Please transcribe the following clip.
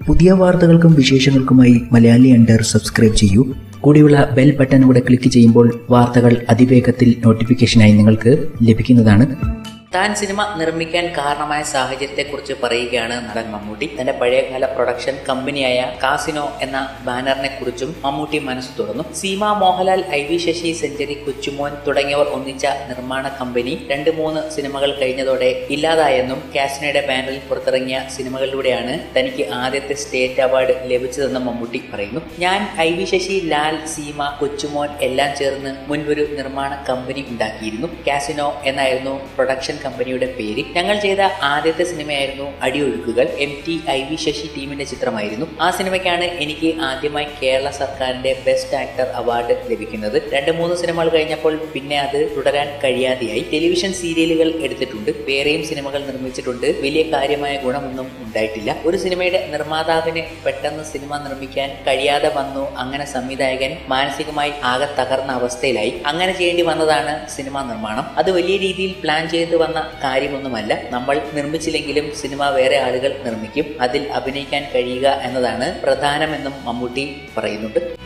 പുതിയ വാർത്തകൾക്കും വിശേഷങ്ങൾക്കുമായി Malayali under subscribe ചെയ്യൂ കൂടിയുള്ള ബെൽ ബട്ടൺ കൂടെ ക്ലിക്ക് ചെയ്യുമ്പോൾ വാർത്തകൾ അതിവേഗത്തിൽ നോട്ടിഫിക്കേഷനായി നിങ്ങൾക്ക് ലഭിക്കുന്നതാണ് താൻ സിനിമ നിർമ്മിക്കാൻ കാരണമായ സാഹചര്യത്തെക്കുറിച്ച് പറയുകയാണ് നടൻ മമ്മൂട്ടി തന്റെ പഴയകാല പ്രൊഡക്ഷൻ കമ്പനിയായ കാസിനോ എന്ന ബാനറിനെ കുറിച്ചും മമ്മൂട്ടി മനസ്സ് തുറന്നു Seema Mohanlal I V Sasi Century Kochumon തുടങ്ങിയവർ ഒന്നിച്ച നിർമ്മാണ കമ്പനി രണ്ട് മൂന്ന് സിനിമകൾ കഴിഞ്ഞതോടെ ഇല്ലാതായെന്നും കാസിനോയുടെ ബാനറിൽ പുറത്തിറങ്ങിയ സിനിമകളിലൂടെയാണ് തനിക്ക് ആദ്യത്തെ സ്റ്റേറ്റ് അവാർഡ് ലഭിച്ചതെന്ന് മമ്മൂട്ടി പറയുന്നു ഞാൻ ഐ വി ശശി ലാൽ സീമ കൊച്ചുമോൻ എല്ലാം ചേർന്ന് മുൻപൊരു നിർമ്മാണ കമ്പനി ഉണ്ടാക്കിയിരുന്നു കാസിനോ എന്നായിരുന്നു പ്രൊഡക്ഷൻ കമ്പനിയുടെ പേര് ഞങ്ങൾ ചെയ്ത ആദ്യത്തെ സിനിമയായിരുന്നു Adiyozhukkukal M T I V Sasi ടീമിന്റെ ചിത്രമായിരുന്നു ആ സിനിമയ്ക്കാണ് എനിക്ക് ആദ്യമായി കേരള സർക്കാരിന്റെ ബെസ്റ്റ് ആക്ടർ അവാർഡ് ലഭിക്കുന്നത് രണ്ട് മൂന്ന് സിനിമകൾ കഴിഞ്ഞപ്പോൾ പിന്നെ അത് തുടരാൻ കഴിയാതെയായി ടെലിവിഷൻ സീരിയലുകൾ എടുത്തിട്ടുണ്ട് വേറെയും സിനിമകൾ നിർമ്മിച്ചിട്ടുണ്ട് വലിയ കാര്യമായ ഗുണമൊന്നും ഉണ്ടായിട്ടില്ല ഒരു സിനിമയുടെ നിർമ്മാതാവിന് പെട്ടെന്ന് സിനിമ നിർമ്മിക്കാൻ കഴിയാതെ വന്നു അങ്ങനെ സംവിധായകൻ മാനസികമായി ആകെ തകർന്ന അവസ്ഥയിലായി അങ്ങനെ ചെയ്യേണ്ടി വന്നതാണ് സിനിമാ നിർമ്മാണം അത് വലിയ രീതിയിൽ പ്ലാൻ ചെയ്ത് വന്ന കാര്യമൊന്നുമല്ല നമ്മൾ നിർമ്മിച്ചില്ലെങ്കിലും സിനിമ വേറെ ആളുകൾ നിർമ്മിക്കും അതിൽ അഭിനയിക്കാൻ കഴിയുക എന്നതാണ് പ്രധാനമെന്നും മമ്മൂട്ടി പറയുന്നുണ്ട്